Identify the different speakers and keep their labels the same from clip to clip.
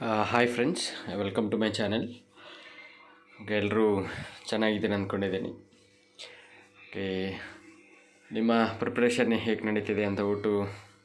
Speaker 1: hi friends welcome to my channel okay ಎಲ್ಲರೂ ಚೆನ್ನಾಗಿದ್ದೀನಿ ಅಂದ್ಕೊಂಡಿದ್ದೀನಿ ಓಕೆ ನಿಮ್ಮ ಪ್ರಿಪ್ರೇಷನ್ ಹೇಗೆ ನಡೀತಿದೆ ಅಂತ ಬಿಟ್ಟು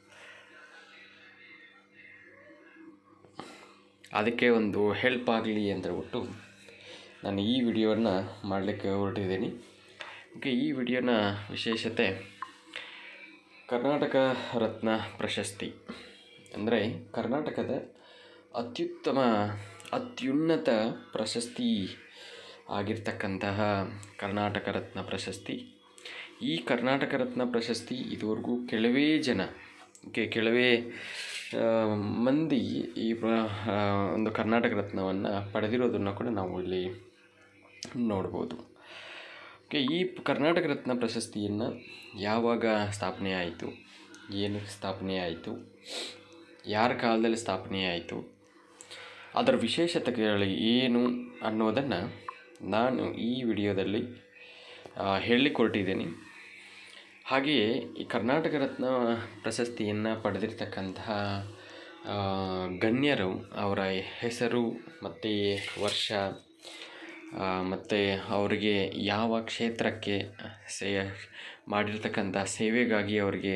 Speaker 1: ಅದಕ್ಕೆ ಒಂದು ಹೆಲ್ಪ್ ಆಗಲಿ ಅಂತ ಹೇಳ್ಬಿಟ್ಟು ನಾನು ಈ ವಿಡಿಯೋನ ಮಾಡಲಿಕ್ಕೆ ಹೊರಟಿದ್ದೀನಿ ಓಕೆ ಈ ವಿಡಿಯೋನ ವಿಶೇಷತೆ ಕರ್ನಾಟಕ ರತ್ನ ಪ್ರಶಸ್ತಿ ಅಂದರೆ ಕರ್ನಾಟಕದ ಅತ್ಯುತ್ತಮ ಅತ್ಯುನ್ನತ ಪ್ರಶಸ್ತಿ ಆಗಿರ್ತಕ್ಕಂತಹ ಕರ್ನಾಟಕ ರತ್ನ ಪ್ರಶಸ್ತಿ ಈ ಕರ್ನಾಟಕ ರತ್ನ ಪ್ರಶಸ್ತಿ ಇದುವರೆಗೂ ಕೆಲವೇ ಜನ ಕೆ ಕೆಲವೇ ಆ, ಮಂದಿ ಈ ಪ್ರ- ಆ, ಒಂದು ಕರ್ನಾಟಕ ರತ್ನವನ್ನು ಪಡೆದಿರೋದನ್ನು ಕೂಡ ನಾವು ಇಲ್ಲಿ ನೋಡ್ಬೋದು ಓಕೆ ಈ ಕರ್ನಾಟಕ ರತ್ನ ಪ್ರಶಸ್ತಿಯನ್ನು ಯಾವಾಗ ಸ್ಥಾಪನೆ ಆಯಿತು ಏನಕ್ಕೆ ಸ್ಥಾಪನೆ ಆಯಿತು ಯಾರ ಕಾಲದಲ್ಲಿ ಸ್ಥಾಪನೆ ಆಯಿತು ಅದರ ವಿಶೇಷತೆಗಳು ಏನು ಅನ್ನೋದನ್ನು ನಾನು ಈ ವಿಡಿಯೋದಲ್ಲಿ ಆ, ಹೇಳಿಕೊಟ್ಟಿದ್ದೀನಿ ಹಾಗೆಯೇ ಈ ಕರ್ನಾಟಕ ರತ್ನ ಪ್ರಶಸ್ತಿಯನ್ನು ಪಡೆದಿರ್ತಕ್ಕಂತಹ ಆ, ಗಣ್ಯರು ಅವರ ಹೆಸರು ಮತ್ತು ವರ್ಷ ಮತ್ತು ಅವರಿಗೆ ಯಾವ ಕ್ಷೇತ್ರಕ್ಕೆ ಸೇ ಮಾಡಿರ್ತಕ್ಕಂಥ ಸೇವೆಗಾಗಿ ಅವರಿಗೆ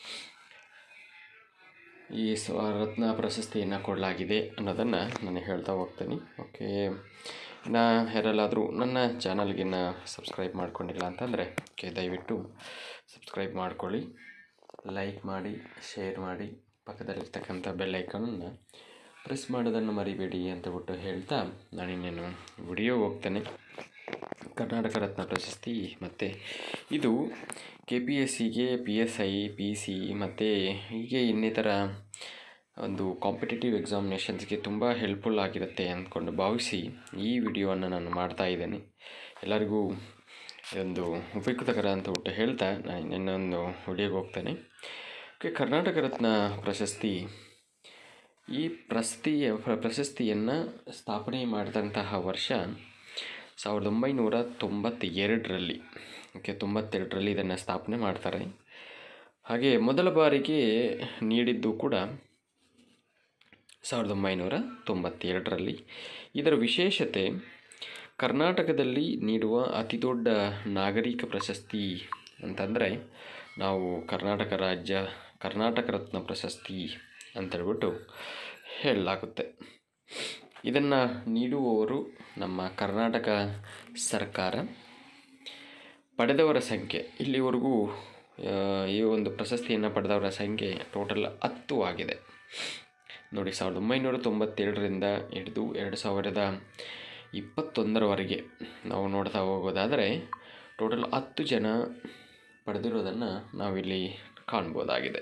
Speaker 1: ಈ ಸ್ವ ರತ್ನ ಪ್ರಶಸ್ತಿಯನ್ನು ಕೊಡಲಾಗಿದೆ ಅನ್ನೋದನ್ನು ನಾನು ಹೇಳ್ತಾ ಹೋಗ್ತೀನಿ ಓಕೆ ಇನ್ನು ಯಾರೆಲ್ಲಾದರೂ ನನ್ನ ಚಾನಲ್ಗೆ ಇನ್ನು ಸಬ್ಸ್ಕ್ರೈಬ್ ಮಾಡ್ಕೊಂಡಿಲ್ಲ ಅಂತಂದರೆ ಓಕೆ ದಯವಿಟ್ಟು ಸಬ್ಸ್ಕ್ರೈಬ್ ಮಾಡ್ಕೊಳ್ಳಿ ಲೈಕ್ ಮಾಡಿ ಶೇರ್ ಮಾಡಿ ಪಕ್ಕದಲ್ಲಿರ್ತಕ್ಕಂಥ ಬೆಲ್ ಐಕಾನನ್ನು ಪ್ರೆಸ್ ಮಾಡೋದನ್ನು ಮರಿಬೇಡಿ ಅಂತ ಬಿಟ್ಟು ಹೇಳ್ತಾ ನಾನಿನ್ನೇನು ವಿಡಿಯೋ ಹೋಗ್ತೇನೆ ಕರ್ನಾಟಕ ರತ್ನ ಪ್ರಶಸ್ತಿ ಮತ್ತು ಇದು ಕೆ ಪಿ ಎಸ್ ಸಿಗೆ P S I P C ಮತ್ತು ಹೀಗೆ ಇನ್ನಿತರ ಒಂದು ಕಾಂಪಿಟೇಟಿವ್ ಎಕ್ಸಾಮಿನೇಷನ್ಸ್ಗೆ ತುಂಬ ಹೆಲ್ಪ್ಫುಲ್ ಆಗಿರುತ್ತೆ ಅಂದ್ಕೊಂಡು ಭಾವಿಸಿ ಈ ವಿಡಿಯೋವನ್ನು ನಾನು ಮಾಡ್ತಾ ಇದ್ದೇನೆ ಎಲ್ಲರಿಗೂ ಒಂದು ಉಪಯುಕ್ತಕರ ಅಂತ ಬಿಟ್ಟು ಹೇಳ್ತಾ ನಾನು ಇನ್ನೊಂದು ವಿಡಿಯೋಗೆ ಹೋಗ್ತೇನೆ ಓಕೆ ಕರ್ನಾಟಕ ರತ್ನ ಪ್ರಶಸ್ತಿ ಈ ಪ್ರಸ್ತಿಯ ಪ್ರಶಸ್ತಿಯನ್ನು ಸ್ಥಾಪನೆ ಮಾಡಿದಂತಹ ವರ್ಷ ಸಾವಿರದ ಒಂಬೈನೂರ ತೊಂಬತ್ತೆರಡರಲ್ಲಿ ಓಕೆ ತೊಂಬತ್ತೆರಡರಲ್ಲಿ ಇದನ್ನು ಸ್ಥಾಪನೆ ಮಾಡ್ತಾರೆ ಹಾಗೆ ಮೊದಲ ಬಾರಿಗೆ ನೀಡಿದ್ದು ಕೂಡ ಸಾವಿರದ ಒಂಬೈನೂರ ತೊಂಬತ್ತೆರಡರಲ್ಲಿ ಇದರ ವಿಶೇಷತೆ ಕರ್ನಾಟಕದಲ್ಲಿ ನೀಡುವ ಅತಿದೊಡ್ಡ ನಾಗರಿಕ ಪ್ರಶಸ್ತಿ ಅಂತಂದರೆ ನಾವು ಕರ್ನಾಟಕ ರಾಜ್ಯ ಕರ್ನಾಟಕ ರತ್ನ ಪ್ರಶಸ್ತಿ ಅಂತೇಳ್ಬಿಟ್ಟು ಹೇಳಲಾಗುತ್ತೆ ಇದನ್ನು ನೀಡುವವರು ನಮ್ಮ ಕರ್ನಾಟಕ ಸರ್ಕಾರ ಪಡೆದವರ ಸಂಖ್ಯೆ ಇಲ್ಲಿವರೆಗೂ ಆ, ಈ ಒಂದು ಪ್ರಶಸ್ತಿಯನ್ನು ಪಡೆದವರ ಸಂಖ್ಯೆ ಟೋಟಲ್ ಹತ್ತು ಆಗಿದೆ ನೋಡಿ ಸಾವಿರದ ಒಂಬೈನೂರ ತೊಂಬತ್ತೆರಡರಿಂದ ಹಿಡಿದು ಎರಡು ಸಾವಿರದ ಇಪ್ಪತ್ತೊಂದರವರೆಗೆ ನಾವು ನೋಡ್ತಾ ಹೋಗೋದಾದರೆ ಟೋಟಲ್ ಹತ್ತು ಜನ ಪಡೆದಿರೋದನ್ನು ನಾವಿಲ್ಲಿ ಕಾಣ್ಬೋದಾಗಿದೆ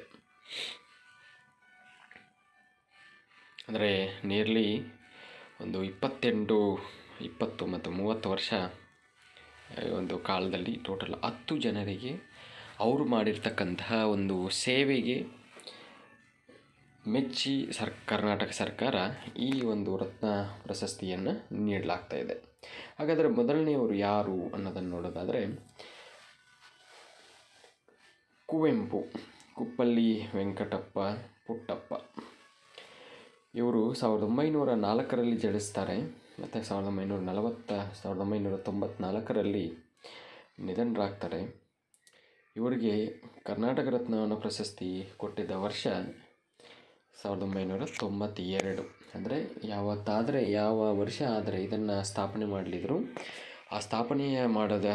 Speaker 1: ಅಂದರೆ ನಿಯರ್ಲಿ ಒಂದು ಇಪ್ಪತ್ತೆಂಟು ಇಪ್ಪತ್ತು ಮತ್ತು ಮೂವತ್ತು ವರ್ಷ ಆ, ಒಂದು ಕಾಲದಲ್ಲಿ ಟೋಟಲ್ ಹತ್ತು ಜನರಿಗೆ ಅವರು ಮಾಡಿರ್ತಕ್ಕಂತಹ ಒಂದು ಸೇವೆಗೆ ಮೆಚ್ಚಿ ಸರ್ ಕರ್ನಾಟಕ ಸರ್ಕಾರ ಈ ಒಂದು ರತ್ನ ಪ್ರಶಸ್ತಿಯನ್ನು ನೀಡಲಾಗ್ತಾ ಇದೆ ಹಾಗಾದರೆ ಮೊದಲನೆಯವರು ಯಾರು ಅನ್ನೋದನ್ನು ನೋಡೋದಾದರೆ ಕುವೆಂಪು ಕುಪ್ಪಳ್ಳಿ ವೆಂಕಟಪ್ಪ ಪುಟ್ಟಪ್ಪ ಇವರು ಸಾವಿರದ ಒಂಬೈನೂರ ನಾಲ್ಕರಲ್ಲಿ ಜನಿಸ್ತಾರೆ ಮತ್ತು ಸಾವಿರದ ಒಂಬೈನೂರ ನಲವತ್ತ ಸಾವಿರದ ಒಂಬೈನೂರ ತೊಂಬತ್ನಾಲ್ಕರಲ್ಲಿ ನಿಧನರಾಗ್ತಾರೆ ಇವರಿಗೆ ಕರ್ನಾಟಕ ರತ್ನವನ್ನು ಪ್ರಶಸ್ತಿ ಕೊಟ್ಟಿದ್ದ ವರ್ಷ ಸಾವಿರದ ಒಂಬೈನೂರ ತೊಂಬತ್ತೆರಡು ಅಂದರೆ ಯಾವತ್ತಾದರೆ ಯಾವ ವರ್ಷ ಆದರೆ ಇದನ್ನು ಸ್ಥಾಪನೆ ಮಾಡಲಿದ್ರು ಆ ಸ್ಥಾಪನೆಯ ಮಾಡದ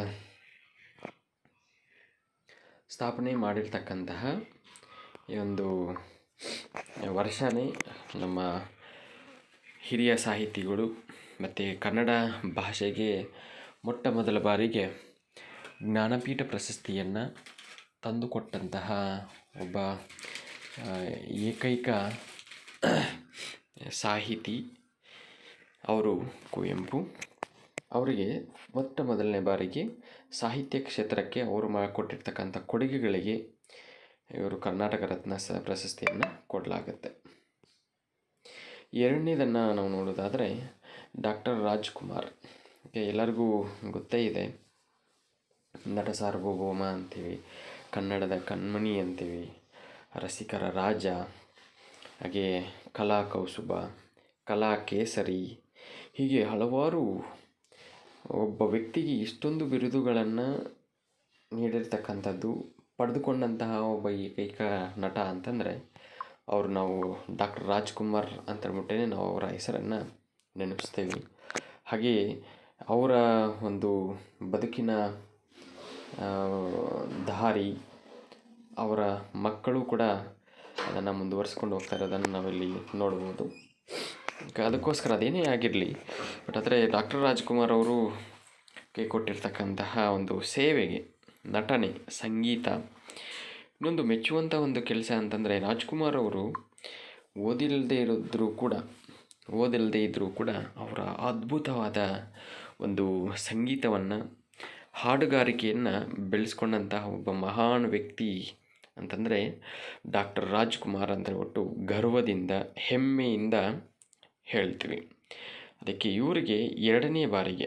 Speaker 1: ಸ್ಥಾಪನೆ ಮಾಡಿರ್ತಕ್ಕಂತಹ ಈ ಒಂದು ವರ್ಷನೇ ನಮ್ಮ ಹಿರಿಯ ಸಾಹಿತಿಗಳು ಮತ್ತು ಕನ್ನಡ ಭಾಷೆಗೆ ಮೊಟ್ಟ ಮೊದಲ ಬಾರಿಗೆ ಜ್ಞಾನಪೀಠ ಪ್ರಶಸ್ತಿಯನ್ನು ತಂದುಕೊಟ್ಟಂತಹ ಒಬ್ಬ ಆ, ಏಕೈಕ ಸಾಹಿತಿ ಅವರು ಕುವೆಂಪು ಅವರಿಗೆ ಮೊಟ್ಟ ಮೊದಲನೇ ಬಾರಿಗೆ ಸಾಹಿತ್ಯ ಕ್ಷೇತ್ರಕ್ಕೆ ಅವರು ಮಾಡಿಕೊಟ್ಟಿರ್ತಕ್ಕಂಥ ಕೊಡುಗೆಗಳಿಗೆ ಇವರು ಕರ್ನಾಟಕ ರತ್ನ ಸ ಪ್ರಶಸ್ತಿಯನ್ನು ಕೊಡಲಾಗುತ್ತೆ ಎರಡನೇದನ್ನು ನಾವು ನೋಡೋದಾದರೆ ಡಾಕ್ಟರ್ ರಾಜ್ಕುಮಾರ್ ಓಕೆ ಎಲ್ಲರಿಗೂ ಗೊತ್ತೇ ಇದೆ ನಟ ಸಾರ್ವಭೌಮ ಅಂತೀವಿ ಕನ್ನಡದ ಕಣ್ಮಣಿ ಅಂತೀವಿ ರಸಿಕರ ರಾಜ ಹಾಗೆ ಕಲಾ ಕೌಸುಬ ಕಲಾ ಕೇಸರಿ ಹೀಗೆ ಹಲವಾರು ಒಬ್ಬ ವ್ಯಕ್ತಿಗೆ ಇಷ್ಟೊಂದು ಬಿರುದುಗಳನ್ನು ನೀಡಿರ್ತಕ್ಕಂಥದ್ದು ಪಡೆದುಕೊಂಡಂತಹ ಒಬ್ಬ ಏಕೈಕ ನಟ ಅಂತಂದರೆ ಅವರು ನಾವು ಡಾಕ್ಟರ್ ರಾಜ್ಕುಮಾರ್ ಅಂತೇಳ್ಬಿಟ್ಟೇ ನಾವು ಅವರ ಹೆಸರನ್ನು ನೆನಪಿಸ್ತೇವೆ ಹಾಗೆಯೇ ಅವರ ಒಂದು ಬದುಕಿನ ಆ, ದಾರಿ ಅವರ ಮಕ್ಕಳು ಕೂಡ ಅದನ್ನು ಮುಂದುವರಿಸ್ಕೊಂಡು ಹೋಗ್ತಾ ಇರೋದನ್ನು ನಾವಿಲ್ಲಿ ನೋಡ್ಬೋದು ಕ- ಅದಕ್ಕೋಸ್ಕರ ಅದೇನೇ ಆಗಿರಲಿ ಬಟ್ ಆದರೆ ಡಾಕ್ಟರ್ ರಾಜ್ಕುಮಾರ್ ಅವರು ಕೈ ಕೊಟ್ಟಿರ್ತಕ್ಕಂತಹ ಒಂದು ಸೇವೆಗೆ ನಟನೆ ಸಂಗೀತ ಇನ್ನೊಂದು ಮೆಚ್ಚುವಂಥ ಒಂದು ಕೆಲಸ ಅಂತಂದರೆ ರಾಜ್ಕುಮಾರ್ ಅವರು ಓದಿಲ್ಲದೆ ಇರೋದ್ರೂ ಕೂಡ ಓದಿಲ್ಲದೆ ಇದ್ದರೂ ಕೂಡ ಅವರ ಅದ್ಭುತವಾದ ಒಂದು ಸಂಗೀತವನ್ನು ಹಾಡುಗಾರಿಕೆಯನ್ನು ಬೆಳೆಸ್ಕೊಂಡಂತಹ ಒಬ್ಬ ಮಹಾನ್ ವ್ಯಕ್ತಿ ಅಂತಂದರೆ ಡಾಕ್ಟರ್ ರಾಜ್ಕುಮಾರ್ ಅಂತ ಹೇಳ್ಬಿಟ್ಟು ಗರ್ವದಿಂದ ಹೆಮ್ಮೆಯಿಂದ ಹೇಳ್ತೀವಿ ಅದಕ್ಕೆ ಇವರಿಗೆ ಎರಡನೇ ಬಾರಿಗೆ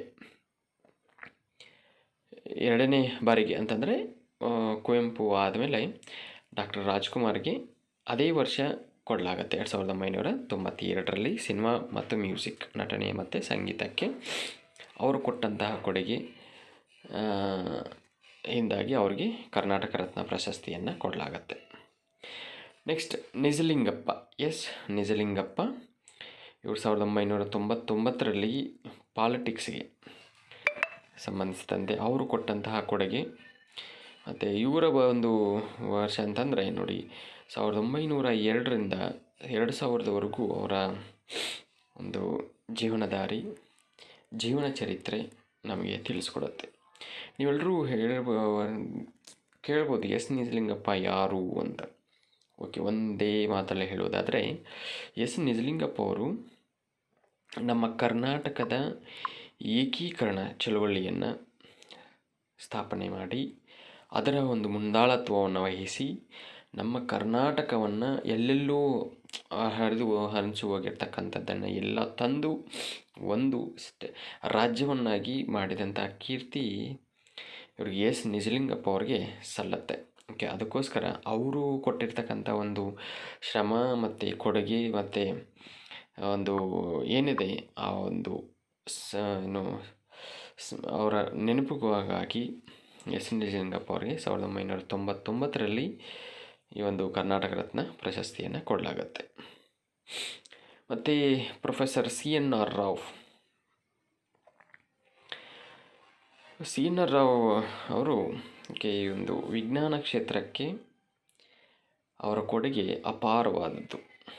Speaker 1: ಎರಡನೇ ಬಾರಿಗೆ ಅಂತಂದರೆ ಆ, ಕುವೆಂಪು ಆದಮೇಲೆ ಡಾಕ್ಟರ್ ರಾಜ್ಕುಮಾರ್ಗೆ ಅದೇ ವರ್ಷ ಕೊಡಲಾಗತ್ತೆ ಎರಡು ಸಾವಿರದ ಒಂಬೈನೂರ ತೊಂಬತ್ತೆರಡರಲ್ಲಿ ಸಿನಿಮಾ ಮತ್ತು ಮ್ಯೂಸಿಕ್ ನಟನೆ ಮತ್ತು ಸಂಗೀತಕ್ಕೆ ಅವರು ಕೊಟ್ಟಂತಹ ಕೊಡುಗೆ ಆ, ಹಿಂದಾಗಿ ಅವರಿಗೆ ಕರ್ನಾಟಕ ರತ್ನ ಪ್ರಶಸ್ತಿಯನ್ನು ಕೊಡಲಾಗತ್ತೆ ನೆಕ್ಸ್ಟ್ ನಿಜಲಿಂಗಪ್ಪ ಎಸ್ ನಿಜಲಿಂಗಪ್ಪ ಇವರು ಸಾವಿರದ ಒಂಬೈನೂರ ತೊಂಬತ್ತೊಂಬತ್ತರಲ್ಲಿ ಪಾಲಿಟಿಕ್ಸ್ಗೆ ಸಂಬಂಧಿಸಿದಂತೆ ಅವರು ಕೊಟ್ಟಂತಹ ಕೊಡುಗೆ ಮತ್ತು ಇವರ ಒಂದು ವರ್ಷ ಅಂತಂದರೆ ನೋಡಿ ಸಾವಿರದ ಒಂಬೈನೂರ ಎರಡರಿಂದ ಎರಡು ಸಾವಿರದವರೆಗೂ ಅವರ ಒಂದು ಜೀವನದಾರಿ ಜೀವನ ಚರಿತ್ರೆ ನಮಗೆ ತಿಳಿಸ್ಕೊಡುತ್ತೆ ನೀವೆಲ್ಲರೂ ಹೇಳ್ಬೋ ಕೇಳ್ಬೋದು ಎಸ್ ನಿಜಲಿಂಗಪ್ಪ ಯಾರು ಅಂತ ಓಕೆ ಒಂದೇ ಮಾತಲ್ಲೇ ಹೇಳೋದಾದರೆ ಎಸ್ ನಿಜಲಿಂಗಪ್ಪ ಅವರು ನಮ್ಮ ಕರ್ನಾಟಕದ ಏಕೀಕರಣ ಚಳವಳಿಯನ್ನು ಸ್ಥಾಪನೆ ಮಾಡಿ ಅದರ ಒಂದು ಮುಂದಾಳತ್ವವನ್ನು ವಹಿಸಿ ನಮ್ಮ ಕರ್ನಾಟಕವನ್ನು ಎಲ್ಲೆಲ್ಲೋ ಹರಿದು ಹರಿಸು ಹೋಗಿರ್ತಕ್ಕಂಥದ್ದನ್ನು ಎಲ್ಲ ತಂದು ಒಂದು ಸ್ಟೆ ರಾಜ್ಯವನ್ನಾಗಿ ಮಾಡಿದಂಥ ಕೀರ್ತಿ ಇವ್ರಿಗೆ ಎಸ್ ನಿಜಲಿಂಗಪ್ಪ ಅವ್ರಿಗೆ ಸಲ್ಲತ್ತೆ ಓಕೆ ಅದಕ್ಕೋಸ್ಕರ ಅವರು ಕೊಟ್ಟಿರ್ತಕ್ಕಂಥ ಒಂದು ಶ್ರಮ ಮತ್ತು ಕೊಡುಗೆ ಮತ್ತು ಒಂದು ಏನಿದೆ ಆ ಒಂದು ಸ ಏನು ಸ್- ಅವರ ನೆನಪಿಗಾಗಿ ಎಸ್ ನಿಜಲಿಂಗಪ್ಪ ಅವರಿಗೆ ಸಾವಿರದ ಒಂಬೈನೂರ ತೊಂಬತ್ತೊಂಬತ್ತರಲ್ಲಿ ಈ ಒಂದು ಕರ್ನಾಟಕ ರತ್ನ ಪ್ರಶಸ್ತಿಯನ್ನು ಕೊಡಲಾಗತ್ತೆ ಮತ್ತು professor C N R Rao C N R Rao ಅವರು ಕೆ ಈ ಒಂದು ವಿಜ್ಞಾನ ಕ್ಷೇತ್ರಕ್ಕೆ ಅವರ ಕೊಡುಗೆ ಅಪಾರವಾದದ್ದು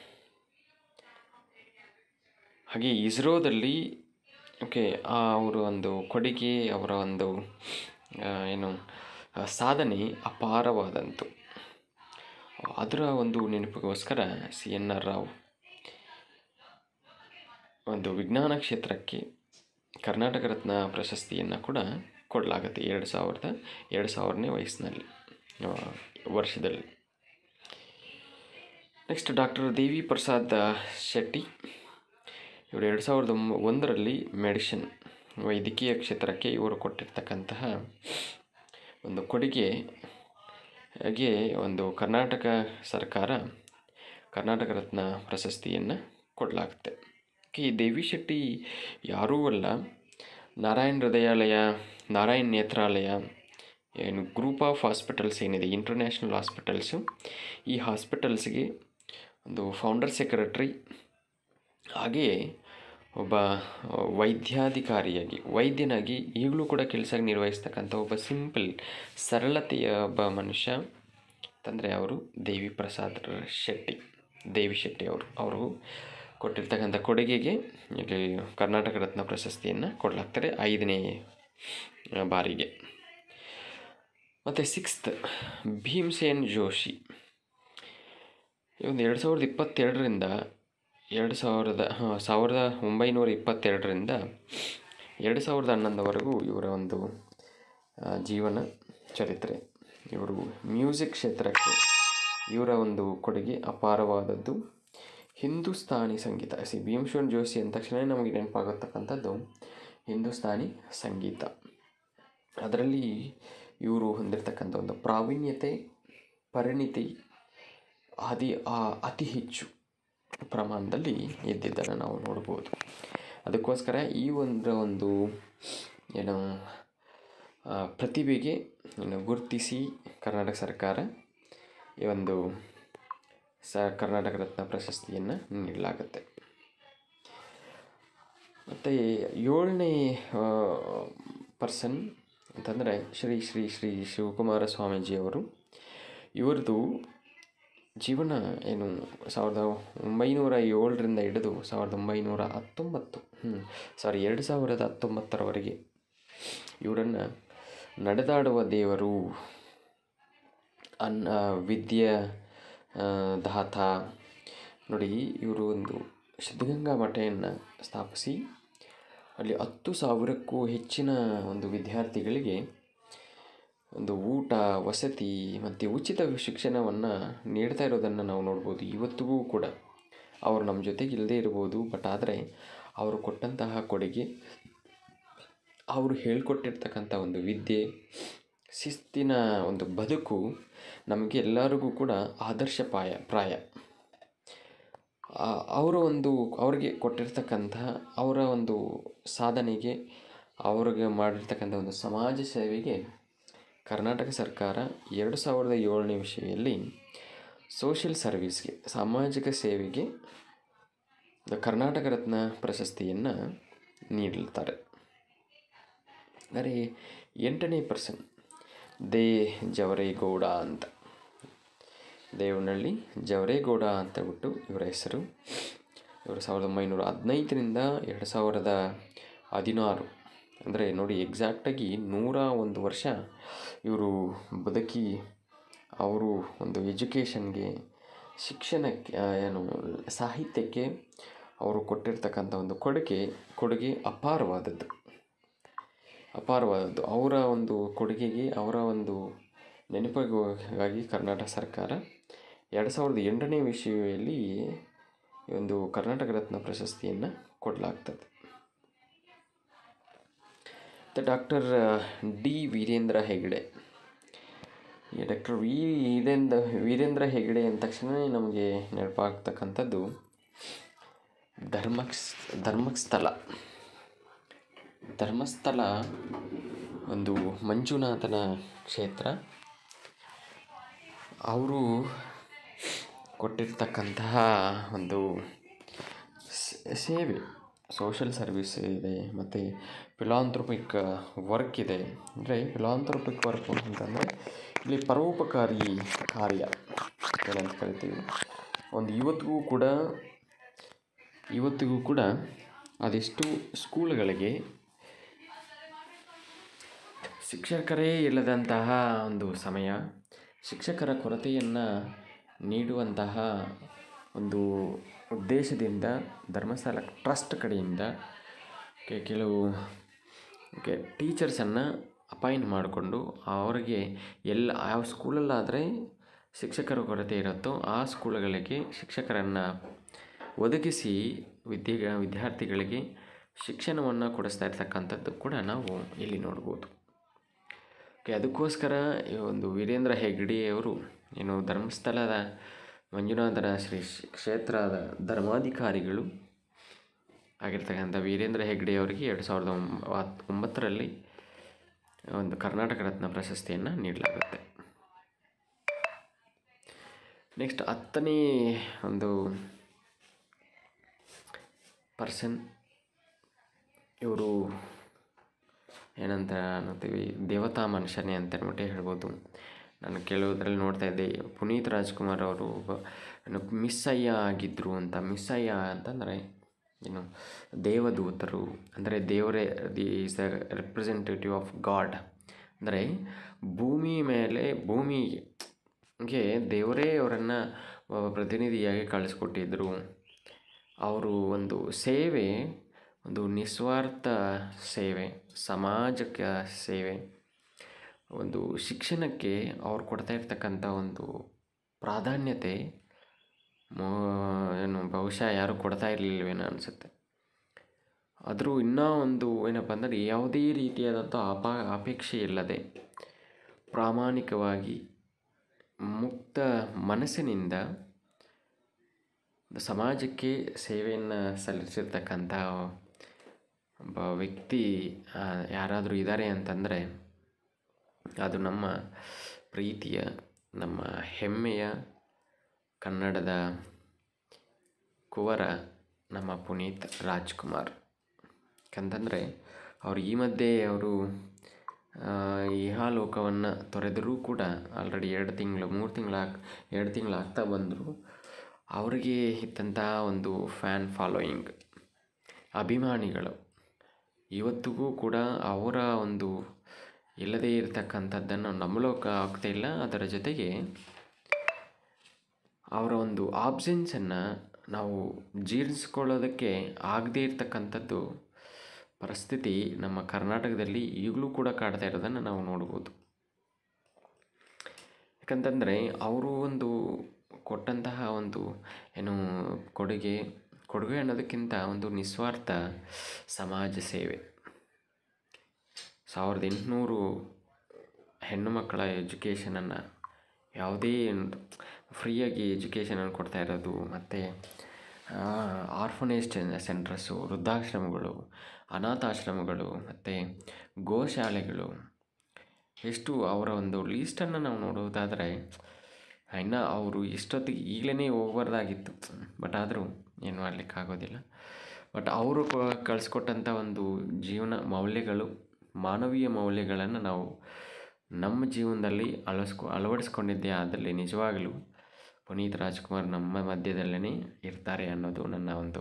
Speaker 1: ಹಾಗೆ ಇಸ್ರೋದಲ್ಲಿ ಓಕೆ ಅವರ ಒಂದು ಕೊಡುಗೆ ಅವರ ಒಂದು ಆ, ಏನು ಆ, ಸಾಧನೆ ಅಪಾರವಾದಂತು ಅದರ ಒಂದು ನೆನಪಿಗೋಸ್ಕರ ಸಿ ಎನ್ ಆರ್ ರಾವ್ ಒಂದು ವಿಜ್ಞಾನ ಕ್ಷೇತ್ರಕ್ಕೆ ಕರ್ನಾಟಕ ರತ್ನ ಪ್ರಶಸ್ತಿಯನ್ನು ಕೂಡ ಕೊಡಲಾಗುತ್ತೆ ಎರಡು ಸಾವಿರದ ಎರಡು ಸಾವಿರನೇ ವಯಸ್ಸಿನಲ್ಲಿ ಆ, ವರ್ಷದಲ್ಲಿ ನೆಕ್ಸ್ಟ್ ಡಾಕ್ಟರ್ ದೇವಿ ಪ್ರಸಾದ್ ಶೆಟ್ಟಿ ಇವರು ಎರಡು ಸಾವಿರದ ಒಂಬ- ಒಂದರಲ್ಲಿ ಮೆಡಿಸಿನ್ ವೈದ್ಯಕೀಯ ಕ್ಷೇತ್ರಕ್ಕೆ ಇವರು ಕೊಟ್ಟಿರ್ತಕ್ಕಂತಹ ಒಂದು ಕೊಡುಗೆ ಹಾಗೆ ಒಂದು ಕರ್ನಾಟಕ ಸರ್ಕಾರ ಕರ್ನಾಟಕ ರತ್ನ ಪ್ರಶಸ್ತಿಯನ್ನು ಕೊಡಲಾಗುತ್ತೆ ಈ ದೇವಿ ಶೆಟ್ಟಿ ಯಾರೂ ಅಲ್ಲ ನಾರಾಯಣ್ ಹೃದಯಾಲಯ ನಾರಾಯಣ್ ನೇತ್ರಾಲಯ ಏನು ಗ್ರೂಪ್ ಆಫ್ ಹಾಸ್ಪಿಟಲ್ಸ್ ಏನಿದೆ ಇಂಟರ್ನ್ಯಾಷನಲ್ ಹಾಸ್ಪಿಟಲ್ಸು ಈ ಹಾಸ್ಪಿಟಲ್ಸ್ಗೆ ಒಂದು ಫೌಂಡರ್ ಸೆಕ್ರೆಟ್ರಿ ಹಾಗೆಯೇ ಒಬ್ಬ ವೈದ್ಯಾಧಿಕಾರಿಯಾಗಿ ವೈದ್ಯನಾಗಿ ಈಗಲೂ ಕೂಡ ಕೆಲಸ ನಿರ್ವಹಿಸ್ತಕ್ಕಂಥ ಒಬ್ಬ ಸಿಂಪಲ್ ಸರಳತೆಯ ಒಬ್ಬ ಮನುಷ್ಯ ಅಂತಂದರೆ ಅವರು ದೇವಿ ಪ್ರಸಾದ್ ಶೆಟ್ಟಿ ದೇವಿ ಶೆಟ್ಟಿ ಅವರು ಅವರು ಕೊಟ್ಟಿರ್ತಕ್ಕಂಥ ಕೊಡುಗೆಗೆ ಇಲ್ಲಿ ಕರ್ನಾಟಕ ರತ್ನ ಪ್ರಶಸ್ತಿಯನ್ನು ಕೊಡಲಾಗ್ತಾರೆ ಐದನೇ ಆ, ಬಾರಿಗೆ ಮತ್ತು ಸಿಕ್ಸ್ತ್ ಭೀಮ್ಸೇನ್ ಜೋಶಿ ಈ ಒಂದು ಎರಡು ಸಾವಿರದ ಇಪ್ಪತ್ತೆರಡರಿಂದ ಎರಡು ಸಾವಿರದ ಹಾಂ ಸಾವಿರದ ಒಂಬೈನೂರ ಇಪ್ಪತ್ತೆರಡರಿಂದ ಎರಡು ಸಾವಿರದ ಹನ್ನೊಂದವರೆಗೂ ಇವರ ಒಂದು ಆ, ಜೀವನ ಚರಿತ್ರೆ ಇವರು ಮ್ಯೂಸಿಕ್ ಕ್ಷೇತ್ರಕ್ಕೆ ಇವರ ಒಂದು ಕೊಡುಗೆ ಅಪಾರವಾದದ್ದು ಹಿಂದೂಸ್ತಾನಿ ಸಂಗೀತ ಸಿ ಭೀಮಸೇನ್ ಜೋಶಿ ಅಂದ ತಕ್ಷಣ ನಮಗೆ ನೆನಪಾಗತಕ್ಕಂಥದ್ದು ಹಿಂದೂಸ್ತಾನಿ ಸಂಗೀತ ಅದರಲ್ಲಿ ಇವರು ಹೊಂದಿರತಕ್ಕಂಥ ಒಂದು ಪ್ರಾವೀಣ್ಯತೆ ಪರಿಣಿತಿ ಅತಿ ಆ, ಅತಿ ಹೆಚ್ಚು ಪ್ರಮಾಣದಲ್ಲಿ ಇದ್ದಿದ್ದನ್ನು ನಾವು ನೋಡ್ಬೋದು ಅದಕ್ಕೋಸ್ಕರ ಈ ಒಂದು ಒಂದು ಏನು ಆ, ಪ್ರತಿಭೆಗೆ ಏನು ಗುರುತಿಸಿ ಕರ್ನಾಟಕ ಸರ್ಕಾರ ಈ ಒಂದು ಸ ಕರ್ನಾಟಕ ರತ್ನ ಪ್ರಶಸ್ತಿಯನ್ನು ನೀಡಲಾಗುತ್ತೆ ಮತ್ತು ಏಳನೇ ಪರ್ಸನ್ ಅಂತಂದರೆ ಶ್ರೀ ಶ್ರೀ ಶ್ರೀ ಶಿವಕುಮಾರ ಸ್ವಾಮೀಜಿಯವರು ಇವ್ರದ್ದು ಜೀವನ ಏನು ಸಾವಿರದ ಒಂಬೈನೂರ ಏಳರಿಂದ ಹಿಡಿದು ಸಾವಿರದ ಒಂಬೈನೂರ ಹತ್ತೊಂಬತ್ತು ಹ್ಞೂ ಸಾರಿ ಎರಡು ಸಾವಿರದ ಹತ್ತೊಂಬತ್ತರವರೆಗೆ ಇವರನ್ನು ನಡೆದಾಡುವ ದೇವರು ಅನ್ನ ವಿದ್ಯೆ ಆ, ದಾತ ನೋಡಿ ಇವರು ಒಂದು ಸಿದ್ಧಗಂಗಾ ಮಠವನ್ನು ಸ್ಥಾಪಿಸಿ ಅಲ್ಲಿ ಹತ್ತು ಸಾವಿರಕ್ಕೂ ಹೆಚ್ಚಿನ ಒಂದು ವಿದ್ಯಾರ್ಥಿಗಳಿಗೆ ಒಂದು ಊಟ ವಸತಿ ಮತ್ತು ಉಚಿತ ಶಿಕ್ಷಣವನ್ನು ನೀಡ್ತಾ ಇರೋದನ್ನು ನಾವು ನೋಡ್ಬೋದು ಇವತ್ತಿಗೂ ಕೂಡ ಅವರು ನಮ್ಮ ಜೊತೆಗೆ ಇಲ್ಲದೇ ಇರ್ಬೋದು ಬಟ್ ಆದರೆ ಅವರು ಕೊಟ್ಟಂತಹ ಕೊಡುಗೆ ಅವರು ಹೇಳ್ಕೊಟ್ಟಿರ್ತಕ್ಕಂಥ ಒಂದು ವಿದ್ಯೆ ಶಿಸ್ತಿನ ಒಂದು ಬದುಕು ನಮಗೆ ಎಲ್ಲರಿಗೂ ಕೂಡ ಆದರ್ಶ ಪಾಯ ಪ್ರಾಯ ಆ- ಅವರ ಒಂದು ಅವ್ರಿಗೆ ಕೊಟ್ಟಿರ್ತಕ್ಕಂತಹ ಅವರ ಒಂದು ಸಾಧನೆಗೆ ಅವ್ರಿಗೆ ಮಾಡಿರ್ತಕ್ಕಂಥ ಒಂದು ಸಮಾಜ ಸೇವೆಗೆ ಕರ್ನಾಟಕ ಸರ್ಕಾರ ಎರಡು ಸಾವಿರದ ಏಳನೇ ವಿಷಯದಲ್ಲಿ ಸೋಷಿಯಲ್ ಸರ್ವಿಸ್ಗೆ ಸಾಮಾಜಿಕ ಸೇವೆಗೆ ದ ಕರ್ನಾಟಕ ರತ್ನ ಪ್ರಶಸ್ತಿಯನ್ನು ನೀಡುತ್ತಾರೆ ಅಂದರೆ ಎಂಟನೇ ಪರ್ಸನ್ ದೇ ಜವರೇಗೌಡ ಅಂತ ದೇವನಹಳ್ಳಿ ಜವರೇಗೌಡ ಅಂತ ಹೇಳ್ಬಿಟ್ಟು ಇವರ ಹೆಸರು ಇವರು ಸಾವಿರದ ಒಂಬೈನೂರ ಹದಿನೈದರಿಂದ ಎರಡು ಸಾವಿರದ ಹದಿನಾರು ಅಂದರೆ ನೋಡಿ ಎಕ್ಸಾಕ್ಟಾಗಿ ನೂರ ಒಂದು ವರ್ಷ ಇವರು ಬದುಕಿ ಅವರು ಒಂದು ಎಜುಕೇಷನ್ಗೆ ಶಿಕ್ಷಣಕ್ಕೆ ಆ, ಏನು ಸಾಹಿತ್ಯಕ್ಕೆ ಅವರು ಕೊಟ್ಟಿರ್ತಕ್ಕಂಥ ಒಂದು ಕೊಡುಗೆ ಕೊಡುಗೆ ಅಪಾರವಾದದ್ದು ಅಪಾರವಾದದ್ದು ಅವರ ಒಂದು ಕೊಡುಗೆಗೆ ಅವರ ಒಂದು ನೆನಪಿಗಾಗಿ ಕರ್ನಾಟಕ ಸರ್ಕಾರ ಎರಡು ಸಾವಿರದ ಎಂಟನೇ ವಿಷಯದಲ್ಲಿ ಈ ಒಂದು ಕರ್ನಾಟಕ ರತ್ನ ಪ್ರಶಸ್ತಿಯನ್ನು ಕೊಡಲಾಗ್ತದೆ ಮತ್ತು ಡಾಕ್ಟರ್ ಡಿ ವೀರೇಂದ್ರ ಹೆಗ್ಡೆ ಈ ಡಾಕ್ಟರ್ ವಿ ವೀರೇಂದ್ರ ವೀರೇಂದ್ರ ಹೆಗ್ಡೆ ಅಂದ ತಕ್ಷಣ ನಮಗೆ ನೆನಪಾಗ್ತಕ್ಕಂಥದ್ದು ಧರ್ಮಸ್ ಧರ್ಮಸ್ಥಳ ಧರ್ಮಸ್ಥಳ ಒಂದು ಮಂಜುನಾಥನ ಕ್ಷೇತ್ರ ಅವರು ಕೊಟ್ಟಿರ್ತಕ್ಕಂತಹ ಒಂದು ಸ- ಸೇವೆ ಸೋಷಲ್ ಸರ್ವಿಸ್ ಇದೆ ಮತ್ತು ಫಿಲಾಂಥ್ರೋಪಿಕ್ ವರ್ಕ್ ಇದೆ ಅಂದರೆ ಫಿಲಾಂಥ್ರೋಪಿಕ್ ವರ್ಕ್ ಅಂತಂದರೆ ಇಲ್ಲಿ ಪರೋಪಕಾರಿ ಕಾರ್ಯ ಏನಂತ ಕರಿತೀವಿ ಒಂದು ಇವತ್ತಿಗೂ ಕೂಡ ಇವತ್ತಿಗೂ ಕೂಡ ಅದೆಷ್ಟು ಸ್ಕೂಲ್ಗಳಿಗೆ ಶಿಕ್ಷಕರೇ ಇಲ್ಲದಂತಹ ಒಂದು ಸಮಯ ಶಿಕ್ಷಕರ ಕೊರತೆಯನ್ನು ನೀಡುವಂತಹ ಒಂದು ಉದ್ದೇಶದಿಂದ ಧರ್ಮಸ್ಥಳ ಟ್ರಸ್ಟ್ ಕಡೆಯಿಂದ ಕೆ- ಕೆಲವು ಕೆ ಟೀಚರ್ಸನ್ನು ಅಪಾಯಿಂಟ್ ಮಾಡಿಕೊಂಡು ಅವರಿಗೆ ಎಲ್ಲ ಯಾವ ಸ್ಕೂಲಲ್ಲಾದರೆ ಶಿಕ್ಷಕರ ಕೊರತೆ ಇರುತ್ತೋ ಆ ಸ್ಕೂಲ್ಗಳಿಗೆ ಶಿಕ್ಷಕರನ್ನು ಒದಗಿಸಿ ವಿದ್ಯೆ ವಿದ್ಯಾರ್ಥಿಗಳಿಗೆ ಶಿಕ್ಷಣವನ್ನು ಕೊಡಿಸ್ತಾ ಇರ್ತಕ್ಕಂಥದ್ದು ಕೂಡ ನಾವು ಇಲ್ಲಿ ನೋಡ್ಬೋದು ಓಕೆ ಅದಕ್ಕೋಸ್ಕರ ಈ ಒಂದು ವೀರೇಂದ್ರ ಹೆಗ್ಡೆಯವರು ಏನು ಧರ್ಮಸ್ಥಳದ ಮಂಜುನಾಥನ ಶ್ರೀ ಶ್ರೀ ಕ್ಷೇತ್ರದ ಧರ್ಮಾಧಿಕಾರಿಗಳು ಆಗಿರ್ತಕ್ಕಂಥ ವೀರೇಂದ್ರ ಹೆಗ್ಡೆಯವರಿಗೆ ಎರಡು ಸಾವಿರದ ಒಂಬ- ಒಂಬತ್ತರಲ್ಲಿ ಒಂದು ಕರ್ನಾಟಕ ರತ್ನ ಪ್ರಶಸ್ತಿಯನ್ನು ನೀಡಲಾಗುತ್ತೆ ನೆಕ್ಸ್ಟ್ ಹತ್ತನೇ ಒಂದು ಪರ್ಸನ್ ಇವರು ಏನಂತ ಅನ್ನೋತೀವಿ ದೇವತಾ ಮನುಷ್ಯನೇ ಅಂತ ಅಂದ್ಬಿಟ್ಟೆ ಹೇಳ್ಬೋದು ನಾನು ಕೆಲವುದ್ರಲ್ಲಿ ನೋಡ್ತಾ ಇದ್ದೆ ಪುನೀತ್ ರಾಜ್ಕುಮಾರ್ ಅವರು ಒಬ್ಬ ಏನು ಮಿಸ್ಸಯ್ಯ ಆಗಿದ್ದರು ಅಂತ ಮಿಸ್ಸಯ್ಯ ಅಂತಂದರೆ ಏನು ದೇವದೂತರು ಅಂದರೆ ದೇವರೇ the is the representative of God ಅಂದರೆ ಭೂಮಿ ಮೇಲೆ ಭೂಮಿಗೆ ದೇವರೇ ಅವರನ್ನು ಪ್ರತಿನಿಧಿಯಾಗಿ ಕಳಿಸ್ಕೊಟ್ಟಿದ್ದರು ಅವರು ಒಂದು ಸೇವೆ ಒಂದು ನಿಸ್ವಾರ್ಥ ಸೇವೆ ಸಮಾಜಕ್ಕೆ ಸೇವೆ ಒಂದು ಶಿಕ್ಷಣಕ್ಕೆ ಅವ್ರು ಕೊಡ್ತಾ ಇರ್ತಕ್ಕಂಥ ಒಂದು ಪ್ರಾಧಾನ್ಯತೆ ಮೋ ಏನು ಬಹುಶಃ ಯಾರೂ ಕೊಡ್ತಾ ಇರಲಿಲ್ವೇನೋ ಅನಿಸುತ್ತೆ ಆದರೂ ಇನ್ನೂ ಒಂದು ಏನಪ್ಪ ಅಂದರೆ ಯಾವುದೇ ರೀತಿಯಾದಂಥ ಅಪ ಅಪೇಕ್ಷೆ ಇಲ್ಲದೆ ಪ್ರಾಮಾಣಿಕವಾಗಿ ಮುಕ್ತ ಮನಸ್ಸಿನಿಂದ ಸಮಾಜಕ್ಕೆ ಸೇವೆಯನ್ನು ಸಲ್ಲಿಸಿರ್ತಕ್ಕಂಥ ಒಬ್ಬ ವ್ಯಕ್ತಿ ಆ, ಯಾರಾದರೂ ಇದ್ದಾರೆ ಅಂತಂದರೆ ಅದು ನಮ್ಮ ಪ್ರೀತಿಯ ನಮ್ಮ ಹೆಮ್ಮೆಯ ಕನ್ನಡದ ಕುವರ ನಮ್ಮ ಪುನೀತ್ ರಾಜ್ಕುಮಾರ್ ಯಾಕಂತಂದರೆ ಅವರು ಈ ಮಧ್ಯೆ ಅವರು ಇಹಾಲೋಕವನ್ನು ತೊರೆದರೂ ಕೂಡ ಆಲ್ರೆಡಿ ಎರಡು ತಿಂಗಳು ಮೂರು ತಿಂಗಳು ಎರಡು ತಿಂಗಳು ಆಗ್ತಾ ಬಂದರು ಅವರಿಗೆ ಇದ್ದಂಥ ಒಂದು ಫ್ಯಾನ್ ಫಾಲೋಯಿಂಗ್ ಅಭಿಮಾನಿಗಳು ಇವತ್ತಿಗೂ ಕೂಡ ಅವರ ಒಂದು ಇಲ್ಲದೇ ಇರತಕ್ಕಂಥದ್ದನ್ನು ನಂಬಲೋಕೆ ಆಗ್ತಾ ಇಲ್ಲ ಅದರ ಜೊತೆಗೆ ಅವರ ಒಂದು ಆಬ್ಸೆನ್ಸನ್ನು ನಾವು ಜೀರ್ಣಿಸ್ಕೊಳ್ಳೋದಕ್ಕೆ ಆಗದೇ ಇರತಕ್ಕಂಥದ್ದು ಪರಿಸ್ಥಿತಿ ನಮ್ಮ ಕರ್ನಾಟಕದಲ್ಲಿ ಈಗಲೂ ಕೂಡ ಕಾಡ್ತಾ ಇರೋದನ್ನು ನಾವು ನೋಡ್ಬೋದು ಯಾಕಂತಂದರೆ ಅವರು ಒಂದು ಕೊಟ್ಟಂತಹ ಒಂದು ಏನು ಕೊಡುಗೆ ಕೊಡುಗೆ ಅನ್ನೋದಕ್ಕಿಂತ ಒಂದು ನಿಸ್ವಾರ್ಥ ಸಮಾಜ ಸೇವೆ ಸಾವಿರದ ಎಂಟುನೂರು ಹೆಣ್ಣು ಮಕ್ಕಳ ಎಜುಕೇಷನನ್ನು ಯಾವುದೇ ಫ್ರೀಯಾಗಿ ಎಜುಕೇಷನನ್ನು ಕೊಡ್ತಾ ಇರೋದು ಮತ್ತು ಆರ್ಫನೇಜ್ ಸೆಂಟರ್ಸು ವೃದ್ಧಾಶ್ರಮಗಳು ಅನಾಥಾಶ್ರಮಗಳು ಮತ್ತು ಗೋಶಾಲೆಗಳು ಎಷ್ಟು ಅವರ ಒಂದು ಲೀಸ್ಟನ್ನು ನಾವು ನೋಡುವುದಾದರೆ ಇನ್ನು ಅವರು ಇಷ್ಟೊತ್ತಿಗೆ ಈಗಲೇ ಹೋಗ್ಬಾರ್ದಾಗಿತ್ತು ಬಟ್ ಆದರೂ ಏನು ಮಾಡಲಿಕ್ಕಾಗೋದಿಲ್ಲ ಬಟ್ ಅವರು ಕಳಿಸ್ಕೊಟ್ಟಂಥ ಒಂದು ಜೀವನ ಮೌಲ್ಯಗಳು ಮಾನವೀಯ ಮೌಲ್ಯಗಳನ್ನು ನಾವು ನಮ್ಮ ಜೀವನದಲ್ಲಿ ಅಳಸ್ಕೊ ಅಳವಡಿಸ್ಕೊಂಡಿದ್ದೇ ಆದಲ್ಲಿ ನಿಜವಾಗಲೂ ಪುನೀತ್ ರಾಜ್ಕುಮಾರ್ ನಮ್ಮ ಮಧ್ಯದಲ್ಲೇ ಇರ್ತಾರೆ ಅನ್ನೋದು ನನ್ನ ಒಂದು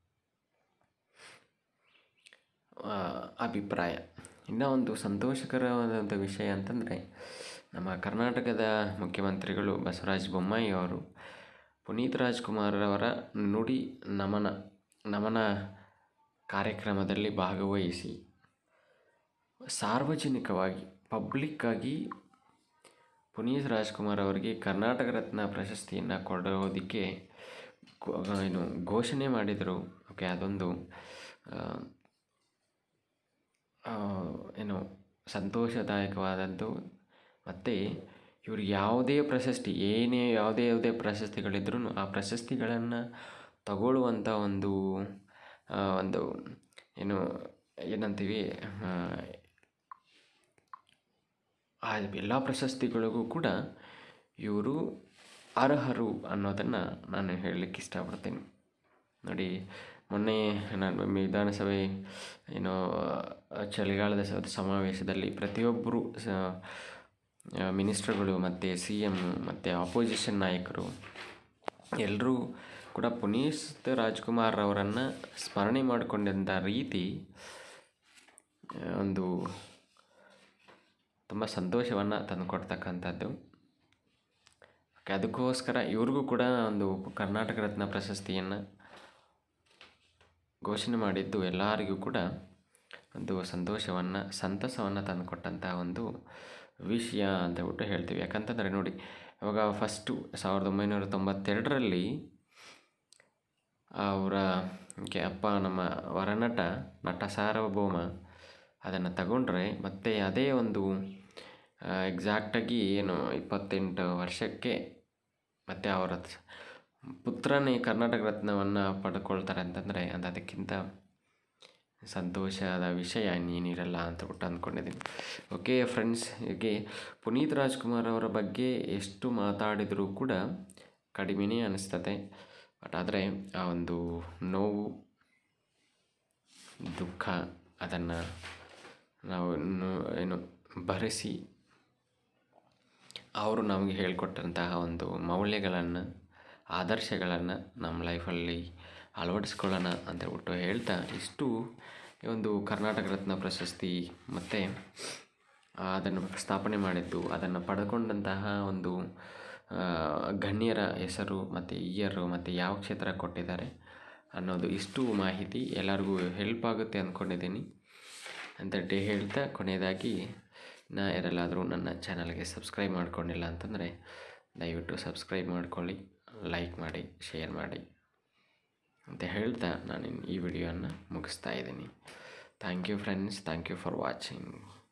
Speaker 1: ಆ, ಅಭಿಪ್ರಾಯ ಇನ್ನೂ ಒಂದು ಸಂತೋಷಕರವಾದಂಥ ವಿಷಯ ಅಂತಂದರೆ ನಮ್ಮ ಕರ್ನಾಟಕದ ಮುಖ್ಯಮಂತ್ರಿಗಳು ಬಸವರಾಜ ಬೊಮ್ಮಾಯಿ ಅವರು ಪುನೀತ್ ರಾಜ್ಕುಮಾರ್ ಅವರ ನುಡಿ ನಮನ ನಮನ ಕಾರ್ಯಕ್ರಮದಲ್ಲಿ ಭಾಗವಹಿಸಿ ಸಾರ್ವಜನಿಕವಾಗಿ ಪಬ್ಲಿಕ್ಕಾಗಿ ಪುನೀತ್ ರಾಜ್ಕುಮಾರ್ ಅವರಿಗೆ ಕರ್ನಾಟಕ ರತ್ನ ಪ್ರಶಸ್ತಿಯನ್ನು ಕೊಡೋದಕ್ಕೆ ಗೋ- ಏನು ಘೋಷಣೆ ಮಾಡಿದರು ಓಕೆ ಅದೊಂದು ಆ, ಆ, ಏನು ಸಂತೋಷದಾಯಕವಾದದ್ದು ಮತ್ತು ಇವ್ರು ಯಾವುದೇ ಪ್ರಶಸ್ತಿ ಏನೇ ಯಾವುದೇ ಯಾವುದೇ ಪ್ರಶಸ್ತಿಗಳಿದ್ರೂ ಆ ಪ್ರಶಸ್ತಿಗಳನ್ನು ತಗೊಳ್ಳುವಂಥ ಒಂದು ಆ, ಒಂದು ಏನು ಏನಂತೀವಿ ಆ, ಆ ಎಲ್ಲ ಪ್ರಶಸ್ತಿಗಳಿಗೂ ಕೂಡ ಇವರು ಅರ್ಹರು ಅನ್ನೋದನ್ನು ನಾನು ಹೇಳಲಿಕ್ಕೆ ಇಷ್ಟಪಡ್ತೀನಿ ನೋಡಿ ಮೊನ್ನೆ ನಾನು ವಿಧಾನಸಭೆ ಏನೋ ಆ, ಚಳಿಗಾಲದ ಸ- ಸಮಾವೇಶದಲ್ಲಿ ಪ್ರತಿಯೊಬ್ಬರು ಸ ಮಿನಿಸ್ಟ್ರುಗಳು ಮತ್ತು ಸಿ ಎಮ್ ಮತ್ತು ಆಪೋಸಿಷನ್ ನಾಯಕರು ಎಲ್ಲರೂ ಕೂಡ ಪುನೀತ್ ರಾಜ್ಕುಮಾರ್ ಅವರನ್ನು ಸ್ಮರಣೆ ಮಾಡಿಕೊಂಡಂಥ ರೀತಿ ಆ, ಒಂದು ತುಂಬ ಸಂತೋಷವನ್ನು ತಂದುಕೊಡ್ತಕ್ಕಂಥದ್ದು ಓಕೆ, ಅದಕ್ಕೋಸ್ಕರ ಇವ್ರಿಗೂ ಕೂಡ ಒಂದು ಕರ್ನಾಟಕ ರತ್ನ ಪ್ರಶಸ್ತಿಯನ್ನು ಘೋಷಣೆ ಮಾಡಿದ್ದು ಎಲ್ಲರಿಗೂ ಕೂಡ ಒಂದು ಸಂತೋಷವನ್ನು ಸಂತಸವನ್ನು ತಂದುಕೊಟ್ಟಂಥ ಒಂದು ವಿಷಯ ಅಂತ ಹೇಳ್ಬಿಟ್ಟು ಹೇಳ್ತೀವಿ ಯಾಕಂತಂದರೆ ನೋಡಿ ಇವಾಗ ಫಸ್ಟು ಸಾವಿರದ ಒಂಬೈನೂರ ತೊಂಬತ್ತೆರಡರಲ್ಲಿ ಅವರ ಕೆ ಅಪ್ಪ ನಮ್ಮ ವರನಟ ನಟ ಸಾರ್ವಭೌಮ ಅದನ್ನು ತಗೊಂಡ್ರೆ ಮತ್ತೆ ಅದೇ ಒಂದು ಎಕ್ಸಾಕ್ಟಾಗಿ ಏನು ಇಪ್ಪತ್ತೆಂಟು ವರ್ಷಕ್ಕೆ ಮತ್ತು ಅವರ ಪುತ್ರನೇ ಕರ್ನಾಟಕ ರತ್ನವನ್ನು ಪಡ್ಕೊಳ್ತಾರೆ ಅಂತಂದರೆ ಅದು ಅದಕ್ಕಿಂತ ಸಂತೋಷದ ವಿಷಯ ಇನ್ನೇನಿರಲ್ಲ ಅಂತ ಬಿಟ್ಟು ಅಂದ್ಕೊಂಡಿದ್ದೀನಿ ಓಕೆ ಫ್ರೆಂಡ್ಸ್ ಹೀಗೆ ಪುನೀತ್ ರಾಜ್ಕುಮಾರ್ ಅವರ ಬಗ್ಗೆ ಎಷ್ಟು ಮಾತಾಡಿದರೂ ಕೂಡ ಕಡಿಮೆನೇ ಅನಿಸ್ತದೆ ಬಟ್ ಆದರೆ ಆ ಒಂದು ನೋವು ದುಃಖ ಅದನ್ನು ನಾವು ನು- ಏನು ಭರಿಸಿ ಅವರು ನಮಗೆ ಹೇಳಿಕೊಟ್ಟಂತಹ ಒಂದು ಮೌಲ್ಯಗಳನ್ನು ಆದರ್ಶಗಳನ್ನು ನಮ್ಮ ಲೈಫಲ್ಲಿ ಅಳವಡಿಸ್ಕೊಳ್ಳೋಣ ಅಂತ ಹೇಳ್ಬಿಟ್ಟು ಹೇಳ್ತಾ ಇಷ್ಟು ಈ ಒಂದು ಕರ್ನಾಟಕ ರತ್ನ ಪ್ರಶಸ್ತಿ ಮತ್ತು ಅದನ್ನು ಸ್ಥಾಪನೆ ಮಾಡಿದ್ದು ಅದನ್ನು ಪಡ್ಕೊಂಡಂತಹ ಒಂದು ಆ, ಗಣ್ಯರ ಹೆಸರು ಮತ್ತು ಇಯರು ಮತ್ತು ಯಾವ ಕ್ಷೇತ್ರ ಕೊಟ್ಟಿದ್ದಾರೆ ಅನ್ನೋದು ಇಷ್ಟು ಮಾಹಿತಿ ಎಲ್ಲರಿಗೂ ಹೆಲ್ಪ್ ಆಗುತ್ತೆ ಅಂದ್ಕೊಂಡಿದ್ದೀನಿ ಅಂತ ಡೇ ಹೇಳ್ತಾ ಕೊನೆಯದಾಗಿ ನಾ ಯಾರೆಲ್ಲಾದರೂ ನನ್ನ ಚಾನಲ್ಗೆ ಸಬ್ಸ್ಕ್ರೈಬ್ ಮಾಡ್ಕೊಂಡಿಲ್ಲ ಅಂತಂದರೆ ದಯವಿಟ್ಟು ಸಬ್ಸ್ಕ್ರೈಬ್ ಮಾಡ್ಕೊಳ್ಳಿ ಲೈಕ್ ಮಾಡಿ ಶೇರ್ ಮಾಡಿ ಅಂತ ಹೇಳ್ತಾ ನಾನು ಈ ವಿಡಿಯೋನ ಮುಗಿಸ್ತಾ ಇದ್ದೀನಿ thank you friends thank you for watching